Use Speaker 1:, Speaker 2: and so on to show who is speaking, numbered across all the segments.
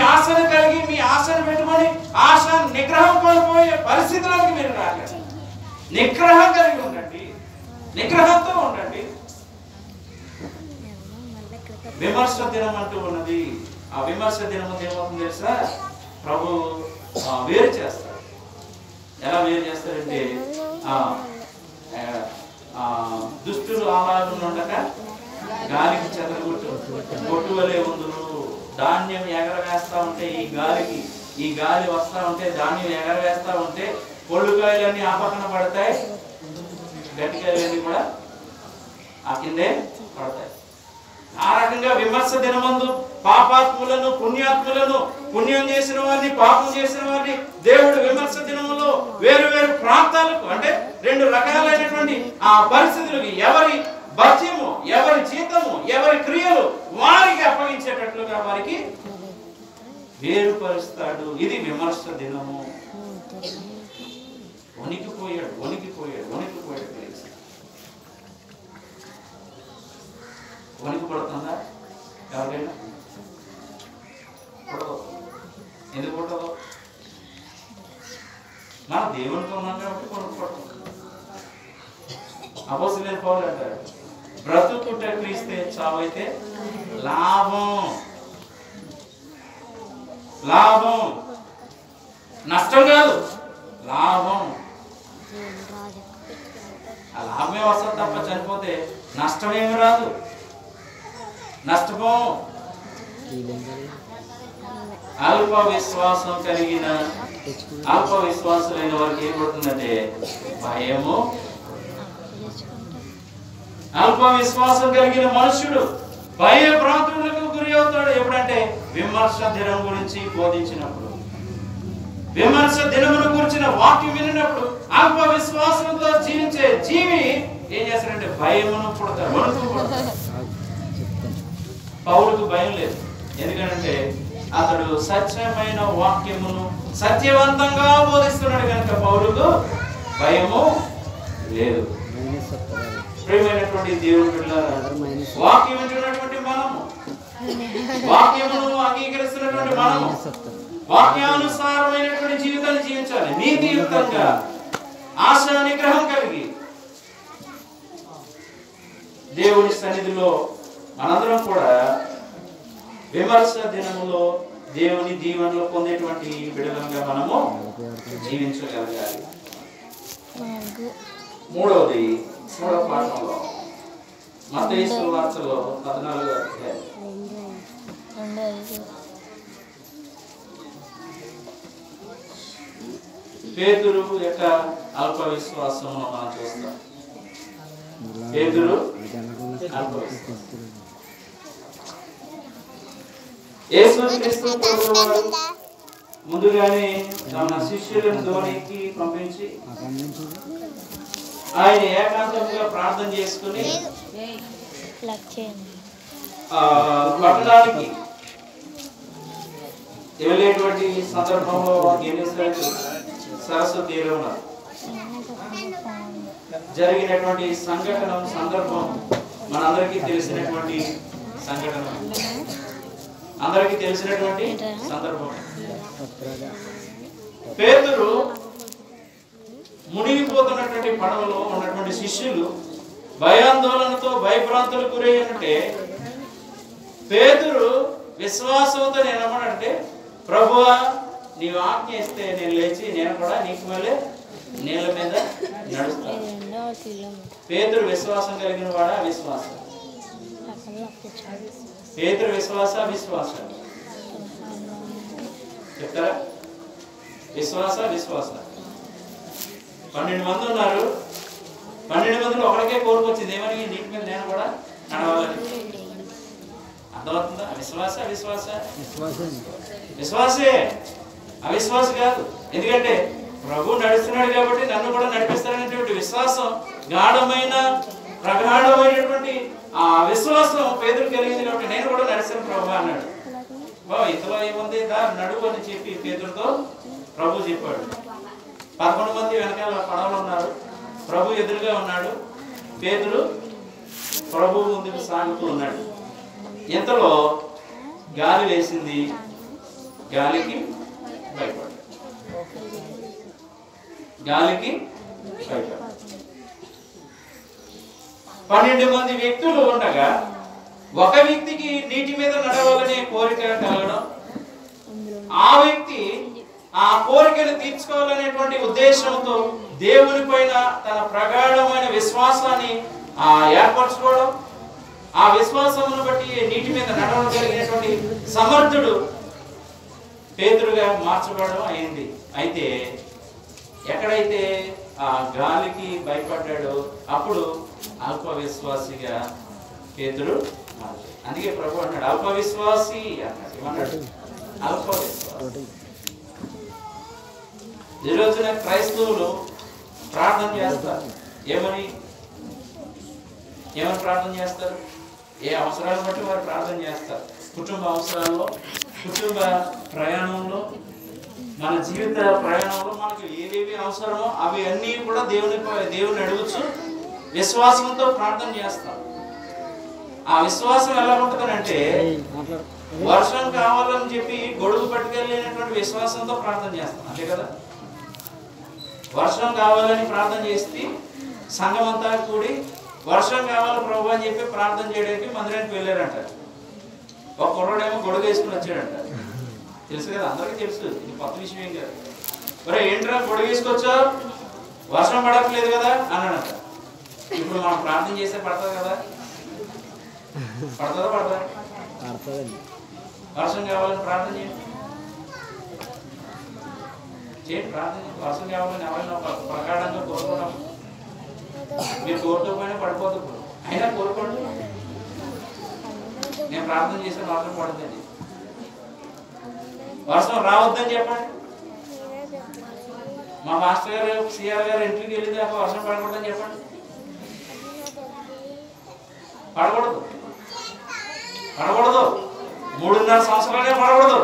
Speaker 1: ఆశను కలిగి మీ ఆశను పెట్టుకొని ఆశ నిగ్రహం కోల్పోయే పరిస్థితులకు మీరు రాలేదు నిగ్రహం కలిగి ఉండండి నిగ్రహంతో ఉండండి విమర్శ దినం అంటూ ఉన్నది ఆ విమర్శ దినం ఏమవుతుంది తెలుసా ప్రభు ఆ, వేరు చేస్తాడు ఎలా వేరు చేస్తాడంటే ఆ, ఆ, ఆ, దుష్టులు ఆహారం ఉండక గాలికి చెదరగొట్టు కొట్టు వలె ఉందురు ధాన్యం ఎగరవేస్తా ఉంటే ఈ గాలికి ఈ గాలి వస్తా ఉంటే ధాన్యం ఎగరవేస్తా ఉంటే పొళ్ళుకాయలన్నీ ఆ పక్కన పడతాయి గట్టికాయలన్నీ కూడా ఆ కిందే పడతాయి ఆ రకంగా విమర్శ దినమందు పాపాత్ములను పుణ్యాత్ములను పుణ్యం చేసిన వారిని పాపం చేసిన వారిని దేవుడు విమర్శ దినములో వేరు వేరు ప్రాంతాలకు అంటే రెండు రకాలైనటువంటి ఆ పరిస్థితులకి ఎవరి భత్యము ఎవరి జీతము ఎవరి క్రియలు వారికి అప్పగించేటట్లుగా వారికి వేరుపరుస్తాడు ఇది విమర్శ దినము వణికిపోయాడు వణికిపోయాడు వణికిపోయాడు ప్లీజ్ వణికి పడుతుందా ఎవరికైనా పుట్టదు ఎందుకు పుట్టదు మన దేవునితో ఉన్నాం కాబట్టి కొనుక్కు పడుతుంది అపోసలేని పౌరులు అంటారు బ్రతుకుట క్రీస్తే చావైతే లాభం లాభం నష్టం కాదు లాభం ఆ లాభమే వస్తుంది తప్ప చనిపోతే నష్టమేమి రాదు నష్టపోం అల్ప విశ్వాసం కలిగిన అల్ప విశ్వాసులైన వారికి ఏం పడుతుందంటే భయము అల్ప విశ్వాసం కలిగిన మనుషుడు భయ ప్రాంతములకు గురి అవుతాడు ఎప్పుడంటే విమర్శ దినం గురించి బోధించినప్పుడు విమర్శ దినమును గురించిన వాక్యం వినినప్పుడు అల్ప విశ్వాసంతో జీవించే జీవి ఏం చేస్తాడంటే భయమును పుడతాడు వణుకు పుడతాడు పౌలుకు భయం లేదు ఎందుకంటే అతడు సత్యమైన వాక్యమును సత్యవంతంగా బోధిస్తున్నాడు కనుక పౌలుకు భయము లేదు ప్రియమైనటువంటి దేవుడు బిడ్డలారా, వాక్యం వింటున్నటువంటి మనము వాక్యమును అంగీకరిస్తున్నటువంటి మనము వాక్యానుసారమైనటువంటి జీవితాన్ని జీవించాలి నీతియుక్తంగా ఆశ నిగ్రహం కలిగి దేవుని సన్నిధిలో మనందరం కూడా విమర్శ దినములో దేవుని దీవెనలు పొందేటువంటి బిడలంగా మనము జీవించగలగాలి మూడవది మూడవ పాఠంలో మతేసు వార్తలో పద్నాలుగో అధ్యాయం పేతురు యొక్క అల్ప విశ్వాసమును మనం చూస్తాం పేతురు అల్ప విశ్వాసం యేసుక్రీస్తు ప్రభువారు ముందుగానే తమ శిష్యులను ధోనికి పంపించి ఆయన ఏకాంతంగా ప్రార్థన చేసుకుని ఆ, పట్టణానికి వెళ్ళేటువంటి సందర్భంలో ఏం చేశారు సరస్వతి తీరంలో జరిగినటువంటి సంఘటన సందర్భం మనందరికీ తెలిసినటువంటి సంఘటన అందరికీ తెలిసినటువంటి సందర్భం పేతురు మునిగిపోతున్నటువంటి పడవలో ఉన్నటువంటి శిష్యులు భయాందోళనతో భయభ్రాంతులకు గురయ్యంటే పేతురు విశ్వాసంతో నేను ఏమన్నాడంటే ప్రభువా నీవు ఆజ్ఞ ఇస్తే నేను లేచి నేను కూడా నీకు మళ్ళీ నీళ్ళ మీద నడుస్తాను పేతురు విశ్వాసం కలిగిన వాడా విశ్వాసం పేతురు విశ్వాస విశ్వాస చెప్తారా విశ్వాస విశ్వాస పన్నెండు మంది ఉన్నారు పన్నెండు మందిలో ఒకరికే కోరుకొచ్చింది ఏమని నీటి మీద నేను కూడా నడవాలని అర్థమవుతుందా విశ్వాస విశ్వాస విశ్వాసే అవిశ్వాస కాదు ఎందుకంటే ప్రభు నడుస్తున్నాడు కాబట్టి నన్ను కూడా నడిపిస్తాడనేటువంటి విశ్వాసం గాఢమైన ప్రగాఢమైనటువంటి ఆ విశ్వాసం పేదలు కలిగింది కాబట్టి నేను కూడా నడిచాను ప్రభు అన్నాడు బాబు ఇంతలో ఏముంది దా నడువు అని చెప్పి పేదలతో ప్రభు చెప్పాడు పదకొండు మంది వెనకాల పడవలు ఉన్నారు ప్రభు ఎదురుగా ఉన్నాడు పేదలు ప్రభు ముందుకు సాగుతూ ఉన్నాడు ఇంతలో గాలి వేసింది గాలికి భయపడ్డాడు గాలికి భయపడ్డాడు పన్నెండు మంది వ్యక్తులు ఉండగా ఒక వ్యక్తికి నీటి మీద నడవాలనే కోరిక కలగడం ఆ వ్యక్తి ఆ కోరికను తీర్చుకోవాలనేటువంటి ఉద్దేశంతో దేవుని పైన తన ప్రగాఢమైన విశ్వాసాన్ని ఆ ఏర్పరచుకోవడం ఆ విశ్వాసమును బట్టి నీటి మీద నడవగలిగినటువంటి సమర్థుడు పేతురుగా మార్చబడడం అయింది అయితే ఎక్కడైతే ఆ గాలికి భయపడ్డాడో అప్పుడు అల్ప విశ్వాసిగా పేతురు మారాడు. అందుకే ప్రభు అన్నాడు అల్ప విశ్వాసి అన్నాడు ఏమన్నాడు అల్ప విశ్వాసి ఈ రోజున క్రైస్తవులు ప్రార్థన చేస్తారు ఏమని ఏమని ప్రార్థన చేస్తారు ఏ అవసరాలను బట్టి వారు ప్రార్థన చేస్తారు కుటుంబ అవసరాల్లో కుటుంబ ప్రయాణంలో మన జీవిత ప్రయాణంలో మనకు ఏవేవి అవసరమో అవి అన్నీ కూడా దేవుని దేవుని అడుగుచు విశ్వాసంతో ప్రార్థన చేస్తాం ఆ విశ్వాసం ఎలా ఉంటుందనంటే వర్షం కావాలని చెప్పి గొడుగు పట్టుకెళ్ళినటువంటి విశ్వాసంతో ప్రార్థన చేస్తాం అంతే కదా వర్షం కావాలని ప్రార్థన చేస్తే సంఘం అంతా కూడి వర్షం కావాలి ప్రభు అని చెప్పి ప్రార్థన చేయడానికి మందిరానికి వెళ్ళారంట ఒక కుర్రాడేమో గొడుగు వేసుకుని వచ్చాడంట తెలుసు కదా అందరికీ తెలుసు ఇది కొత్త విషయం ఏం కాదు ఒరే ఏంట్రా గొడుగు వేసుకొచ్చా వర్షం పడట్లేదు కదా అన్నాడంట ఇప్పుడు మనం ప్రార్థన చేస్తే పడుతుంది కదా పడుతుందా పడదా
Speaker 2: పడుతుందండి
Speaker 1: వర్షం కావాలని ప్రార్థన చేయండి చేయండి ప్రార్థన చేయండి. వర్షం కావాలని ఎవరైనా ఒక ప్రకారంగా కోరుకోవడం మీరు కోరుకోకపోయినా పడిపోదు ఇప్పుడు. అయినా కోరుకోండి నేను ప్రార్థన చేస్తే మాత్రం పడుతుంది వర్షం రావద్దని చెప్పండి మా మాస్టర్ గారు సిఆర్ గారు ఇంటికి వెళ్ళింది అప్పుడు వర్షం పడకూడదని చెప్పండి పడకూడదు పడకూడదు మూడున్నర సంవత్సరాలే పడకూడదు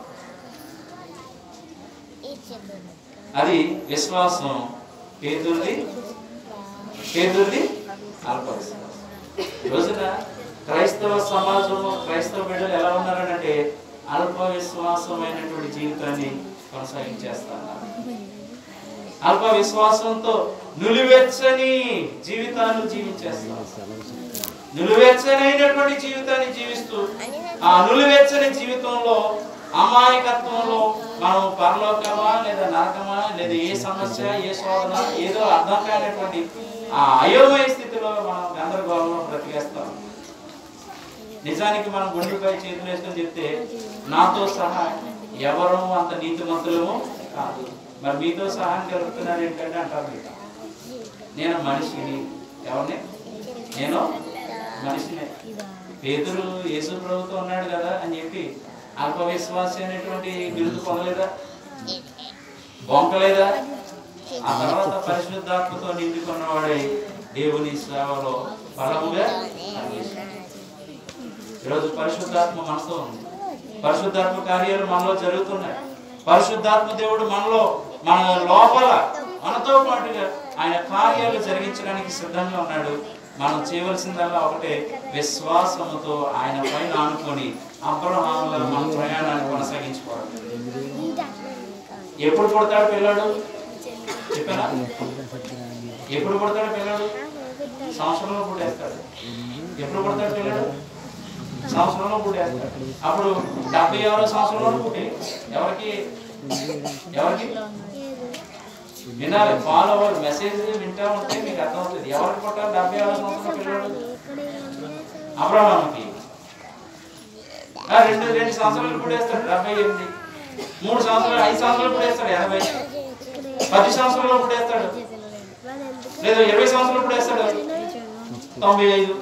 Speaker 1: అది విశ్వాసం పేదూర్ది పేదూర్ది అల్ప విశ్వాసం ఈ రోజున క్రైస్తవ సమాజంలో క్రైస్తవ బిడ్డలు ఎలా ఉన్నారనంటే అల్ప విశ్వాసమైనటువంటి జీవితాన్ని కొనసాగించేస్తున్నారు అల్ప విశ్వాసంతో నులివెచ్చని జీవితాన్ని జీవించేస్తారు నులివెచ్చనైనటువంటి జీవితాన్ని జీవిస్తూ ఆ నులివెచ్చని జీవితంలో అమాయకత్వంలో మనం పరలోకమా లేదా నరకమా లేదా ఏ సమస్య ఏ శోధన ఏదో అర్థం కానటువంటి ఆ అయోమయ స్థితిలో మనం గందరగోళంలో బ్రతికేస్తాం నిజానికి మనం గుండెపై చేతులు వేసుకొని చెప్తే నాతో సహా ఎవరు అంత నీతిమంతులము కాదు మరి మీతో సహాయం కలుగుతున్నారు ఏంటంటే అంటారు మీరు. నేను మనిషిని ఎవరిని నేను మనిషిని పేదరు యేసు ప్రభుతో ఉన్నాడు కదా అని చెప్పి అల్ప విశ్వాసి అనేటువంటి బిరుదు పొందలేదా బొంకలేదా ఆ తర్వాత పరిశుద్ధాత్మతో నిండుకున్నవాడై దేవుని సేవలో బలముగా పనిచేశాడు. ఈరోజు పరిశుద్ధాత్మ మనతో ఉంది పరిశుద్ధాత్మ కార్యాలు మనలో జరుగుతున్నాయి పరిశుద్ధాత్మ దేవుడు మనలో మన లోపల మనతో పాటుగా ఆయన కార్యాలు జరిగించడానికి సిద్ధంగా ఉన్నాడు మనం చేయవలసిందల్లా ఒకటే విశ్వాసముతో ఆయన పైన ఆనుకొని అబ్రహాముల మన ప్రయాణాన్ని కొనసాగించుకోవడం ఎప్పుడు పుడతాడు పిల్లాడు చెప్పానా ఎప్పుడు పుడతాడు పిల్లాడు సంవత్సరంలో పుట్టేస్తాడు ఎప్పుడు పుడతాడు పిల్లాడు సంవత్సరంలో పుట్టేస్తాడు అప్పుడు డెబ్బై ఆరో సంవత్సరంలో పుట్టి ఎవరికి ఎవరికి వినాలి ఫాలో అవ్వాలి మెసేజ్ వింటా ఉంటే మీకు అర్థమవుతుంది ఎవరికి పుట్టాలి డెబ్బై ఆరో సంవత్సరం పిల్లడు అబ్రహాముకి ఆ, రెండు రెండు సంవత్సరాలు పుట్టేస్తాడు డెబ్బై ఎనిమిది మూడు సంవత్సరాలు ఐదు సంవత్సరాలు పుట్టేస్తాడు ఎనభై పది సంవత్సరాలు పుట్టేస్తాడు లేదా ఇరవై సంవత్సరాలు పుట్టేస్తాడు తొంభై ఐదు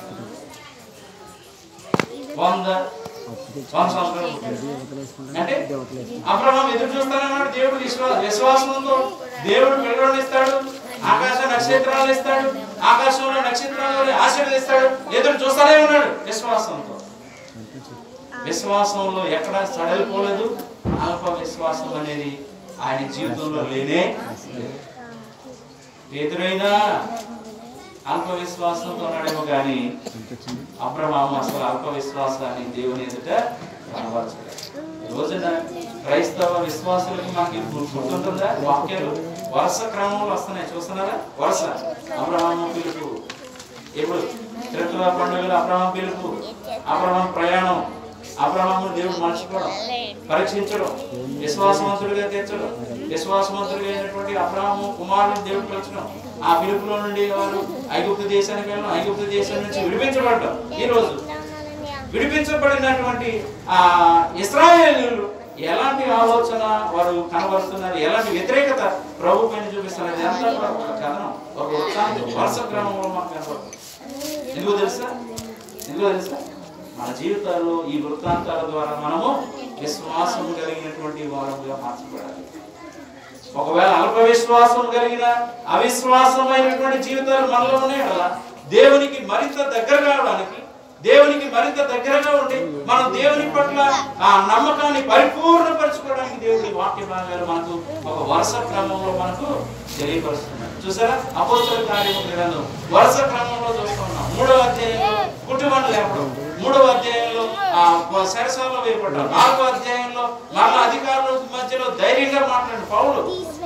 Speaker 1: వంద వంద సంవత్సరాలు పుట్టేస్తాడు అంటే అబ్రహం ఎదురు చూస్తానన్నాడు దేవుడు విశ్వాస విశ్వాసంతో దేవుడు పిల్లలను ఇస్తాడు ఆకాశ నక్షత్రాలు ఇస్తాడు ఆకాశంలో నక్షత్రాలు ఆశీర్వదిస్తాడు ఎదురు చూస్తానే ఉన్నాడు విశ్వాసంతో విశ్వాసంలో ఎక్కడ సడలిపోలేదు అల్ప విశ్వాసం అనేది ఆయన జీవితంలో లేనే లేదు. ఎదురైనా అల్ప విశ్వాసంతో ఉన్నాడేమో కానీ అబ్రహాము అసలు అల్ప విశ్వాసాన్ని దేవుని ఎదుట కనబరచలేదు ఈ రోజున క్రైస్తవ విశ్వాసులకి మనకి గు- గుర్తుంటుందా వాక్యాలు వరుస క్రమంలో వస్తున్నాయి చూస్తున్నారా వరుస అబ్రహాము పిలుపు ఇప్పుడు త్రిత్వ పండుగలు అబ్రహాం పిలుపు అబ్రహాం ప్రయాణం అబ్రహాము దేవుడు మర్చిపోవడం పరీక్షించడం విశ్వాసవంతుడిగా తీర్చడం విశ్వాసవంతుడిగా అయినటువంటి అబ్రహాము కుమారుని దేవుడు పిలిచడం ఆ పిలుపులో నుండి వారు ఐగుప్తు దేశానికి వెళ్ళడం ఐగుప్తు దేశం నుంచి విడిపించబడడం ఈ రోజు విడిపించబడినటువంటి ఆ ఇస్రాయేలీలు ఎలాంటి ఆలోచన వారు కనబరుస్తున్నారు ఎలాంటి వ్యతిరేకత ప్రభు పైన చూపిస్తున్నారు ఇదంతా కూడా ఒక కథనం ఒక వృత్తాంతం వరుస క్రమంలో మాకు కనబడుతుంది ఎందుకు తెలుసా ఎందుకు తెలుసా మన జీవితాల్లో ఈ వృత్తాంతాల ద్వారా మనము విశ్వాసం కలిగినటువంటి వారముగా మార్చబడాలి ఒకవేళ అల్ప విశ్వాసం కలిగిన అవిశ్వాసమైనటువంటి జీవితాలు మనలో ఉన్నాయి కదా దేవునికి మరింత దగ్గర కావడానికి దేవునికి మరింత దగ్గరగా ఉండి మనం దేవుని పట్ల ఆ నమ్మకాన్ని పరిపూర్ణపరచుకోవడానికి దేవుడి వాక్య భాగాలు మనకు ఒక వరుస క్రమంలో మనకు తెలియపరుస్తున్నాడు చూసారా అపోస్తల కార్యము గ్రంథం వరుస క్రమంలో చూస్తున్నాం మూడవ అధ్యాయంలో కుటుంబం లేపడం మూడవ అధ్యాయంలో ఆ సరసాలలో వేయబడ్డారు నాలుగో అధ్యాయంలో మరలా అధికారుల మధ్యలో ధైర్యంగా మాట్లాడిన పౌలు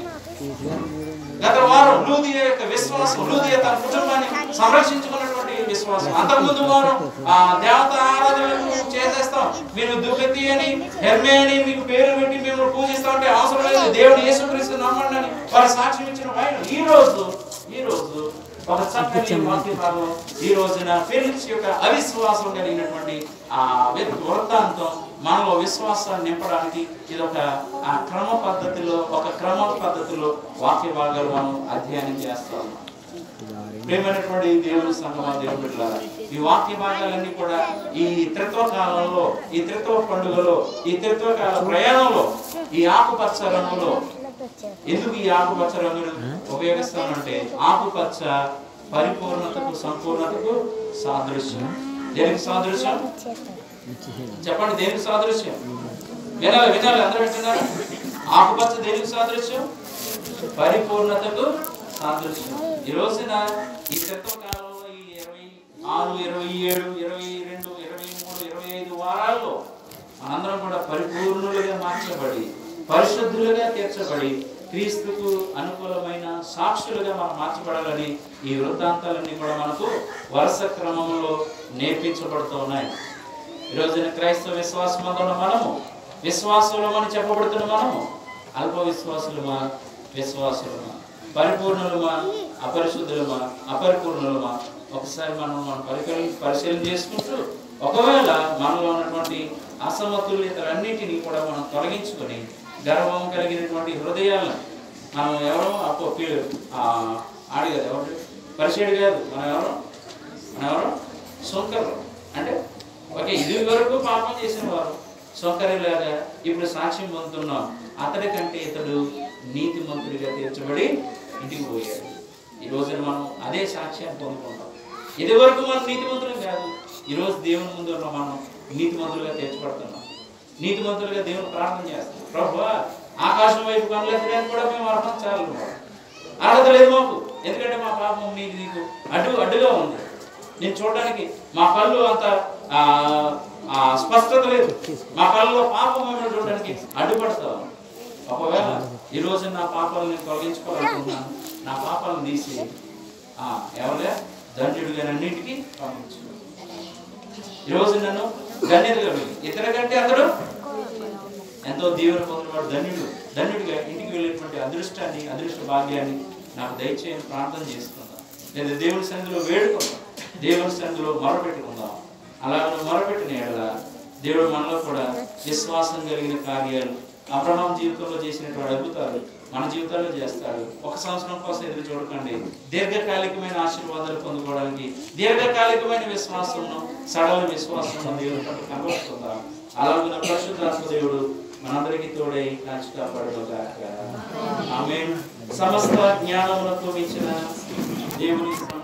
Speaker 1: గత వారం లూదియ యొక్క విశ్వాసం లూదియ తన కుటుంబాన్ని సంరక్షించుకున్నటువంటి విశ్వాసం అంతకుముందు వారం ఆ దేవత ఆరాధనలు చేసేస్తాం మీరు దుఃఖతి అని హెర్మే అని మీకు పేరు పెట్టి మేము పూజిస్తాం అంటే అవసరం లేదు దేవుడు యేసుక్రీస్తు నమ్మండి అని వారు సాక్ష్యం ఇచ్చిన ఆయన ఈ రోజు ఈ రోజు ఒక చక్కని వాక్య భాగం ఈ రోజున ఫెలిక్స్ యొక్క అవిశ్వాసం కలిగినటువంటి ఆ వ్యక్తి వృత్తాంతం మనలో విశ్వాసాన్ని నింపడానికి ఇది ఒక ఆ క్రమ పద్ధతిలో ఒక క్రమ పద్ధతిలో వాక్య భాగాలు మనం అధ్యయనం చేస్తాం ప్రేమైనటువంటి దేవుని సంగమా దేవుని బిడ్డలారా ఈ వాక్య భాగాలన్నీ కూడా ఈ త్రిత్వ కాలంలో ఈ త్రిత్వ పండుగలో ఈ త్రిత్వ కాల ప్రయాణంలో ఈ ఆకుపచ్చ రంగులో ఎందుకు ఈ ఆకుపచ్చ రంగును ఉపయోగిస్తామంటే ఆకుపచ్చ పరిపూర్ణతకు సంపూర్ణతకు సాదృశ్యం దేనికి సాదృశ్యం చెప్పండి దేనికి సాదృశ్యం వినాలి వినాలి అందరూ వింటున్నారు ఆకుపచ్చ దేనికి సాదృశ్యం పరిపూర్ణతకు సాదృశ్యం ఈ రోజున ఈ క్రితం కాలంలో ఈ ఇరవై ఆరు ఇరవై ఏడు ఇరవై రెండు ఇరవై మూడు ఇరవై ఐదు వారాల్లో మనందరం కూడా పరిపూర్ణులుగా మార్చబడి పరిశుద్ధులుగా తీర్చబడి క్రీస్తుకు అనుకూలమైన సాక్షులుగా మనం మార్చబడాలని ఈ వృత్తాంతాలన్నీ కూడా మనకు వరుస క్రమంలో నేర్పించబడుతూ ఉన్నాయి ఈ రోజున క్రైస్తవ విశ్వాసం అందున్న మనము విశ్వాసులమని చెప్పబడుతున్న మనము అల్ప విశ్వాసులమా విశ్వాసులమా పరిపూర్ణులమా అపరిశుద్ధులమా అపరిపూర్ణులమా ఒకసారి మనం మనం పరికలి పరిశీలన చేసుకుంటూ ఒకవేళ మనలో ఉన్నటువంటి అసమతుల్యతలన్నిటినీ కూడా మనం తొలగించుకొని గర్వం కలిగినటువంటి హృదయాలను మనం ఎవరో అప్పో ఆడి కదా ఎవరు పరిచయుడు కాదు మనం ఎవరు మనం ఎవరు సొంకరు అంటే ఓకే ఇది వరకు పాపం చేసిన వారు సొంకరిలాగా ఇప్పుడు సాక్ష్యం పొందుతున్నాం అతడి కంటే ఇతడు నీతిమంతుడిగా తీర్చబడి ఇంటికి పోయాడు ఈ రోజున మనం అదే సాక్ష్యాన్ని పొందుకుంటాం ఇది వరకు మనం నీతిమంతులం కాదు ఈ రోజు దేవుని ముందు ఉన్న మనం నీతిమంతులుగా తీర్చబడుతున్నాం నీతిమంతులుగా దేవుని ప్రార్థన చేస్తాం ప్రభు ఆకాశం వైపు కనులెత్తడానికి కూడా మేము అర్హత చాలు అర్హత లేదు మాకు ఎందుకంటే మా పాపం నీకు నీకు అడ్డు అడ్డుగా ఉంది నేను చూడడానికి మా కళ్ళు అంత ఆ, ఆ, స్పష్టత లేదు మా కళ్ళలో పాపం ఏమైనా చూడడానికి అడ్డుపడతాం ఒకవేళ ఈ రోజు నా పాపాలను నేను తొలగించుకోవాలనుకుంటున్నాను నా పాపాలను తీసి ఆ, ఎవరే దండ్రుడిగా అన్నింటికి పంపించు ఈ రోజు నన్ను ధన్యుడిగా వెళ్ళి ఇతర కంటే అతడు ఎంతో దీవెన పొందినవాడు ధన్యుడు ధన్యుడిగా ఇంటికి వెళ్ళేటువంటి అదృష్టాన్ని అదృష్ట భాగ్యాన్ని నాకు దయచేయని ప్రార్థన చేసుకుందాం లేదా దేవుని సన్నిధిలో వేడుకుందాం దేవుని సన్నిధిలో మొరపెట్టుకుందాం అలా నువ్వు మొరపెట్టిన ఎడల దేవుడు మనలో కూడా విశ్వాసం కలిగిన కార్యాలు అబ్రహాం జీవితంలో చేసినటువంటి అద్భుతాలు మన జీవితాల్లో చేస్తాడు ఒక సంవత్సరం కోసం ఎదురు చూడకండి దీర్ఘకాలికమైన ఆశీర్వాదాలు పొందుకోవడానికి దీర్ఘకాలికమైన విశ్వాసంను సడల విశ్వాసం దేవుని పట్ల కనబడుతుందాం అలాగే పరిశుద్ధాత్మ దేవుడు మనందరికీ తోడై కాచి కాపాడుగాక ఆమె సమస్త జ్ఞానములతో ఇచ్చిన దేవుని